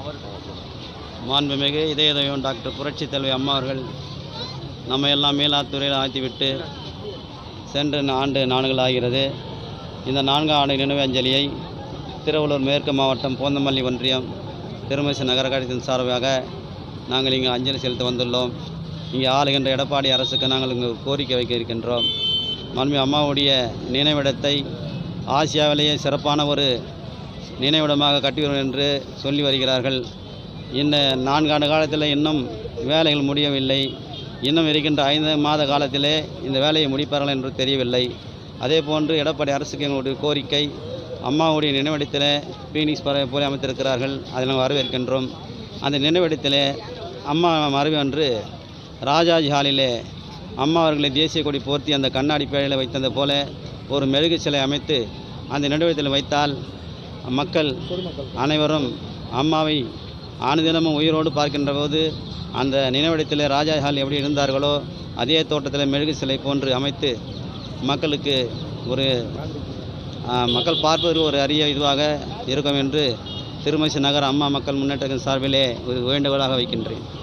மாண்புமிகு இதய தெய்வம் டாக்டர் புரட்சி தலைவி அம்மா அவர்கள் நம்ம எல்லாம் மேலாத்துறையில் ஆழ்த்திவிட்டு சென்ற ஆண்டு நாடுகள் ஆகிறது இந்த நான்காம் ஆண்டு நினைவு அஞ்சலியை திருவள்ளூர் மேற்கு மாவட்டம் போந்தமல்லி ஒன்றியம் திருமசி நகர கழகத்தின் சார்பாக நாங்கள் இங்கு அஞ்சலி செலுத்த வந்துள்ளோம் இங்கே ஆளுகின்ற எடப்பாடி அரசுக்கு நாங்கள் இங்கு கோரிக்கை வைக்க இருக்கின்றோம் மாண்பு அம்மாவுடைய நினைவிடத்தை ஆசியாவிலேயே சிறப்பான ஒரு நினைவிடமாக கட்டுவோம் என்று சொல்லி வருகிறார்கள் இந்த நான்காண்டு காலத்தில் இன்னும் வேலைகள் முடியவில்லை இன்னும் இருக்கின்ற ஐந்து மாத காலத்திலே இந்த வேலையை முடிப்பார்கள் என்று தெரியவில்லை அதே போன்று எடப்பாடி அரசுக்கு எங்களுடைய கோரிக்கை அம்மாவுடைய நினைவிடத்தில் பீனிக்ஸ் பறவை போல அமைத்திருக்கிறார்கள் அதை நாங்கள் வரவேற்கின்றோம் அந்த நினைவிடத்தில் அம்மா மறைவு அன்று ராஜாஜி ஹாலிலே அம்மா அவர்களை தேசிய கொடி போர்த்தி அந்த கண்ணாடி பேழையில் வைத்தது போல ஒரு மெழுகு சிலை அமைத்து அந்த நினைவிடத்தில் வைத்தால் மக்கள் அனைவரும் அம்மாவை ஆணுதினமும் உயிரோடு பார்க்கின்ற போது அந்த நினைவிடத்தில் ராஜா ஹால் எப்படி இருந்தார்களோ அதே தோட்டத்தில் மெழுகு சிலை போன்று அமைத்து மக்களுக்கு ஒரு ஆ, மக்கள் பார்ப்பதற்கு ஒரு அரிய இதுவாக இருக்கும் என்று திருமசி நகர் அம்மா மக்கள் முன்னேற்றத்தின் சார்பிலே ஒரு வேண்டுகோளாக வைக்கின்றேன்